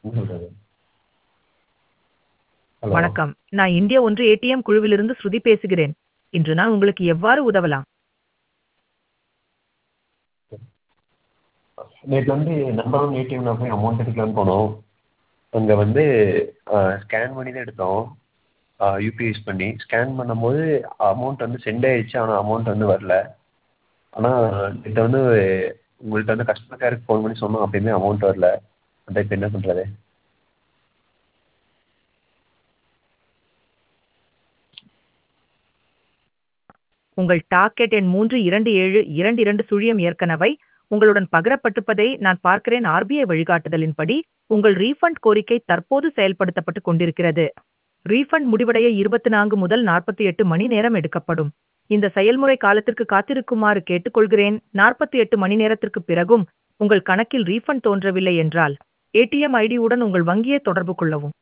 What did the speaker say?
என்ன சொல்றது ஹலோ வணக்கம் நான் இந்தியா ஒன்று ஏடிஎம் குழுவிலிருந்து ஸ்ருதி பேசுகிறேன் இன்று நான் உங்களுக்கு எவ்வாறு உதவலாம் நேற்று வந்து நம்பர் ஒன் ஏடிஎம்ல போய் அமௌண்ட் எடுக்கலான்னு போனோம் அங்கே வந்து ஸ்கேன் பண்ணி தான் எடுத்தோம் யூபிஐ யூஸ் பண்ணி ஸ்கேன் பண்ணும்போது அமௌண்ட் வந்து சென்ட் ஆயிடுச்சு ஆனால் அமௌண்ட் வந்து வரல ஆனால் நேற்று வந்து உங்கள்கிட்ட வந்து கஸ்டமர் கேருக்கு ஃபோன் பண்ணி சொன்னோம் அப்பயுமே அமௌண்ட் வரல அதான் இப்போ என்ன பண்ணுறது உங்கள் டாக்கெட் எண் மூன்று இரண்டு ஏழு இரண்டு இரண்டு சுழியம் ஏற்கனவே உங்களுடன் பகிரப்பட்டிருப்பதை நான் பார்க்கிறேன் ஆர்பிஐ வழிகாட்டுதலின்படி உங்கள் ரீஃபண்ட் கோரிக்கை தற்போது செயல்படுத்தப்பட்டு கொண்டிருக்கிறது ரீஃபண்ட் முடிவடைய இருபத்தி நான்கு முதல் நாற்பத்தி எட்டு மணி நேரம் எடுக்கப்படும் இந்த செயல்முறை காலத்திற்கு காத்திருக்குமாறு கேட்டுக்கொள்கிறேன் நாற்பத்தி எட்டு மணி நேரத்திற்கு பிறகும் உங்கள் கணக்கில் ரீஃபண்ட் தோன்றவில்லை என்றால் ஏடிஎம் ஐடியுடன் உங்கள் வங்கியை தொடர்பு கொள்ளவும்